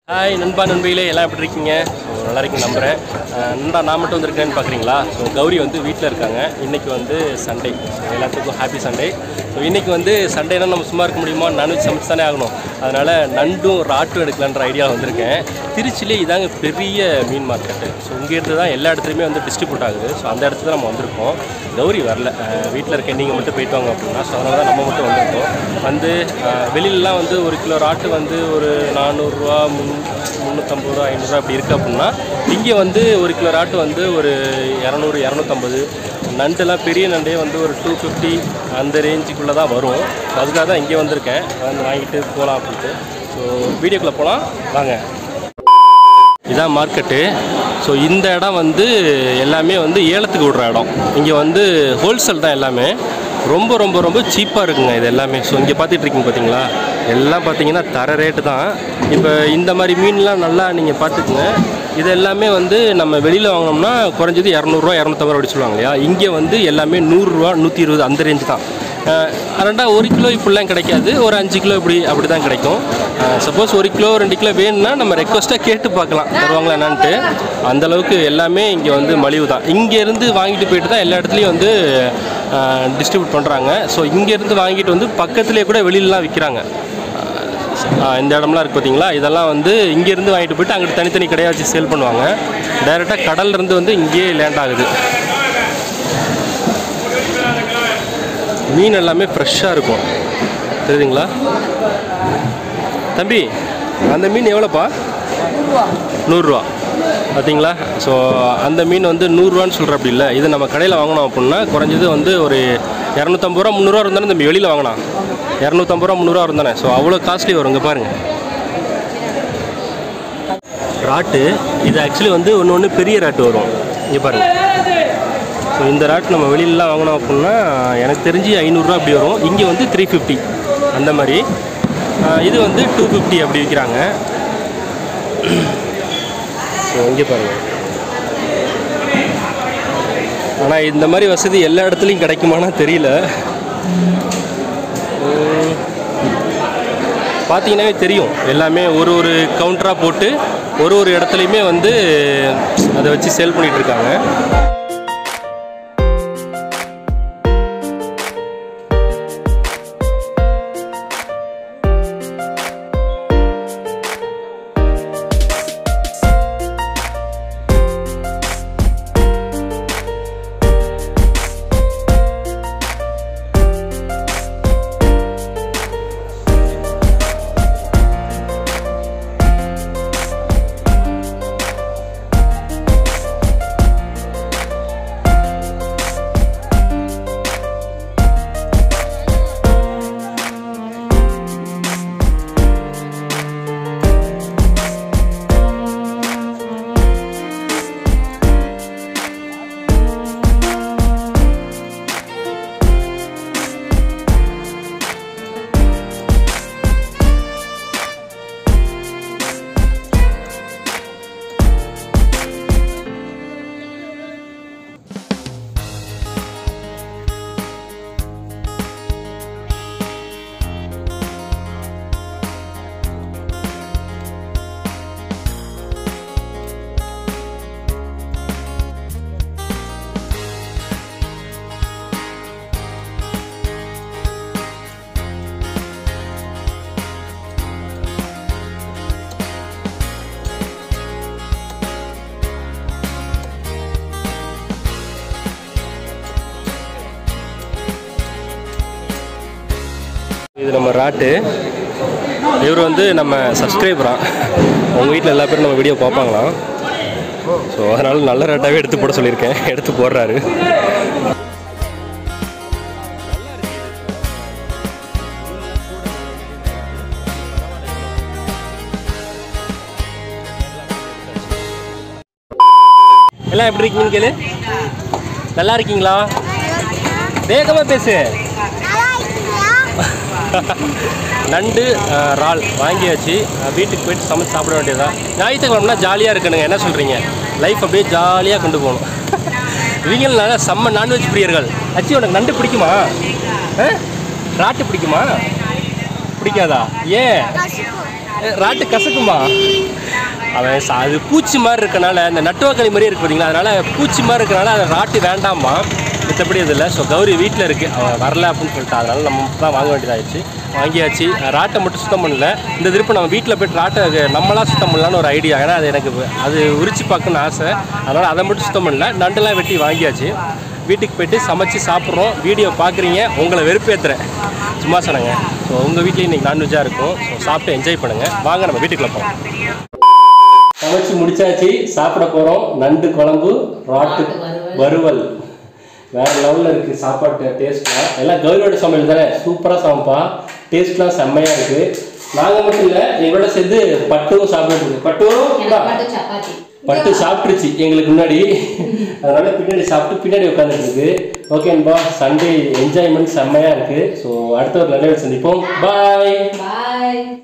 Hi நண்பா நண்பையிலே எல்லாம் எப்படி இருக்கீங்க ஸோ நல்லா இருக்கீங்க நம்புகிறேன் அஹ் நண்பா நான் மட்டும் வந்திருக்கேன்னு பார்க்குறீங்களா ஸோ கௌரி வந்து வீட்டில் இருக்காங்க இன்றைக்கி வந்து சண்டே எல்லாத்துக்கும் ஹாப்பி சண்டே ஸோ இன்றைக்கி வந்து சண்டேனா நம்ம சும்மா இருக்க முடியுமா நான்வெஜ் சமைச்சு தானே ஆகணும் அதனால் நண்டும் ராட்டும் எடுக்கலான்ற ஐடியா வந்திருக்கேன் திருச்சிலே இதாங்க பெரிய மீன் மார்க்கெட்டு ஸோ இங்கேருந்து தான் எல்லா இடத்துலையுமே வந்து டிஸ்ட்ரிபியூட் ஆகுது ஸோ அந்த இடத்துல தான் நம்ம வந்திருக்கோம் கௌரி வரல வீட்டில் இருக்க நீங்கள் மட்டும் போயிட்டு வாங்க அப்படின்னா ஸோ அதனால தான் நம்ம மட்டும் வந்திருக்கோம் வந்து அஹ், வெளியிலலாம் வந்து ஒரு கிலோ ராட்டு வந்து ஒரு நானூறுரூவா முன் முந்நூற்றம்பது ரூபா ஐநூறுரூவா அப்படி இருக்குது அப்படின்னா இங்கே வந்து ஒரு கிலோ ராட்டு வந்து ஒரு இரநூறு இரநூத்தம்பது நண்டுலாம் பெரிய நண்டே வந்து ஒரு டூ ஃபிஃப்டி அந்த ரேஞ்சுக்குள்ளே தான் வரும் ஸோ அதுக்காக தான் இங்கே வந்திருக்கேன் வந்து வாங்கிட்டு போகலாம் அப்படின்ட்டு ஸோ வீடியோக்குள்ளே போகலாம் வாங்க இதான் மார்க்கெட்டு ஸோ இந்த இடம் வந்து எல்லாமே வந்து ஏலத்துக்கு விடுற இடம் இங்கே வந்து ஹோல்சேல் தான் எல்லாமே ரொம்ப ரொம்ப ரொம்ப சீப்பாக இருக்குங்க இது எல்லாமே ஸோ இங்கே பார்த்துட்டு இருக்கீங்க பார்த்தீங்களா எல்லாம் பார்த்தீங்கன்னா தர ரேட்டு தான் இப்போ இந்த மாதிரி மீன்லாம் நல்லா நீங்கள் பார்த்துக்குங்க இது எல்லாமே வந்து நம்ம வெளியில் வாங்கினோம்னா குறைஞ்சது இரநூறுவா இரநூத்தம்பது அப்படி சொல்லுவாங்க இல்லையா இங்கே வந்து எல்லாமே நூறுரூவா நூற்றி இருபது அந்த ரேஞ்சு தான் அஹ் ரெண்டா ஒரு கிலோ இப்படிலாம் கிடைக்காது ஒரு அஞ்சு கிலோ இப்படி அப்படி தான் கிடைக்கும் சப்போஸ் ஒரு கிலோ ரெண்டு கிலோ வேணும்னா நம்ம ரெக்வஸ்ட்டாக கேட்டு பார்க்கலாம் தருவாங்களா என்னான்ட்டு அந்த அளவுக்கு எல்லாமே இங்கே வந்து மலிவு தான் இங்கேருந்து வாங்கிட்டு போயிட்டு தான் எல்லா இடத்துலையும் வந்து டிஸ்ட்ரிபியூட் பண்ணுறாங்க ஸோ இங்கேருந்து வாங்கிட்டு வந்து பக்கத்துலேயே கூட வெளியிலலாம் விற்கிறாங்க ஆஹ் இந்த இடம்லாம் இருக்குது பார்த்தீங்களா இதெல்லாம் வந்து இங்கேருந்து வாங்கிட்டு போயிட்டு அங்கிட்டு தனித்தனி கடையாக வச்சு சேல் பண்ணுவாங்க டைரெக்டாக கடல்லேருந்து வந்து இங்கேயே லேண்ட் ஆகுது மீன் எல்லாமே ஃப்ரெஷ்ஷாக இருக்கும் தெரியுதுங்களா தம்பி அந்த மீன் எவ்வளோப்பா நூறுரூவா பார்த்தீங்களா ஸோ அந்த மீன் வந்து நூறுரூவான்னு சொல்கிற அப்படி இல்லை இது நம்ம கடையில் வாங்கினோம் அப்படின்னா குறைஞ்சது வந்து ஒரு இரநூத்தம்பது ரூபா முந்நூறுவா இருந்தாலும் நம்ம வெளியில் வாங்கலாம் இரநூத்தம்பது ரூபா முந்நூறுவா இருந்தானே ஸோ அவ்வளோ காஸ்ட்லி வரும் இங்கே பாருங்கள் ராட்டு இது ஆக்சுவலி வந்து ஒன்று ஒன்று பெரிய ராட்டு வரும் இங்கே பாருங்கள் ஸோ இந்த ராட் நம்ம வெளியிலலாம் வாங்கினோம் அப்படின்னா எனக்கு தெரிஞ்சு ஐநூறுரூவா அப்படி வரும் இங்கே வந்து த்ரீ ஃபிஃப்டி அந்த மாதிரி ஆஹ் இது வந்து டூ ஃபிஃப்டி அப்படி விற்கிறாங்க ஸோ இங்கே பாருங்கள் ஆனால் இந்த மாதிரி வசதி எல்லா இடத்துலையும் கிடைக்குமானா தெரியல உம், பார்த்தீங்கன்னாவே தெரியும் எல்லாமே ஒரு ஒரு கவுண்டராக போட்டு ஒரு ஒரு இடத்துலையுமே வந்து அதை வச்சு சேல் பண்ணிகிட்டு இருக்காங்க இது நம்ம ராட்டு இவர் வந்து நம்ம சப்ஸ்கிரைபரா உங்கள் வீட்டில் எல்லா பேரும் நம்ம வீடியோ பார்ப்பாங்களாம் ஸோ அதனால் நல்ல ராட்டாகவே எடுத்து போட சொல்லியிருக்கேன் எடுத்து போடுறாரு எல்லாம் எப்படி இருக்கீங்கன்னு கேளு நல்லா இருக்கீங்களா வேகமாக பேசு நண்டு அஹ், இறால் வாங்கியாச்சு அஹ், வீட்டுக்கு போயிட்டு சமைச்சு சாப்பிட வேண்டியதுதான் ஞாயிற்றுக்கிழமைனா ஜாலியாக இருக்கணுங்க என்ன சொல்கிறீங்க லைஃப் அப்படியே ஜாலியாக கொண்டு போகணும் இவங்களும் நல்லா செம்ம நான்வெஜ் பிரியர்கள் அச்சி உனக்கு நண்டு பிடிக்குமா ஆ? ராட்டு பிடிக்குமா பிடிக்காதா ஏன் ராட்டு கசக்குமா அவன் ச- அது பூச்சி மாதிரி இருக்கனால இந்த நட்டுவாக்களி மாதிரியே இருக்கு பார்த்தீங்களா அதனால பூச்சி மாதிரி இருக்கனால அதை ராட்டு வேண்டாமா மற்றபடி அது இல்லை ஸோ கௌரி வீட்டில் இருக்குது அவன் வரல அப்படின்னு சொல்லிட்டு அதனால நம்ம தான் வாங்க வேண்டியதாகிடுச்சு வாங்கியாச்சு ராட்டை மட்டும் சுத்தம் பண்ணல இந்த திருப்பி நம்ம வீட்டில் போய்ட்டு ராட்டை நம்மளாம் சுத்தம் பண்ணலான்னு ஒரு ஐடியா ஏன்னா அது எனக்கு அது உரிச்சு பார்க்கணும்னு ஆசை அதனால் அதை மட்டும் சுத்தம் பண்ணல நண்டெல்லாம் வெட்டி வாங்கியாச்சு வீட்டுக்கு போயிட்டு சமைச்சு சாப்பிட்றோம் வீடியோ பார்க்குறீங்க உங்களை வெறுப்பேற்றுறேன் சும்மா சொன்னாங்க ஸோ உங்கள் வீட்லேயும் இன்றைக்கி நான்வெஜ்ஜாக இருக்கும் ஸோ சாப்பிட்டு என்ஜாய் பண்ணுங்கள் வாங்க நம்ம வீட்டுக்குள்ள போகலாம் சமைச்சு முடிச்சாச்சு சாப்பிட போகிறோம் நண்டு குழம்பு ராட்டு வறுவல் வேற லெவலில் இருக்குது சாப்பாட்டு டேஸ்ட்லாம் எல்லாம் கௌரியோட சமையல் தானே சூப்பராக சமைப்பா டேஸ்ட்லாம் செம்மையாக இருக்குது நாங்கள் மட்டும் இல்லை எங்களோட சேர்ந்து பட்டுவும் சாப்பிட்டு பட்டுவும் இந்தா. எனக்கு மட்டும் சப்பாத்தி பட்டு சாப்பிட்டுருச்சு எங்களுக்கு முன்னாடி அதனால பின்னாடி சாப்பிட்டு பின்னாடி உட்காந்துட்டு இருக்கு ஓகேன்பா சண்டே என்ஜாய்மெண்ட் செம்மையா இருக்கு ஸோ அடுத்த ஒரு நல்ல சந்திப்போம் பாய் பாய்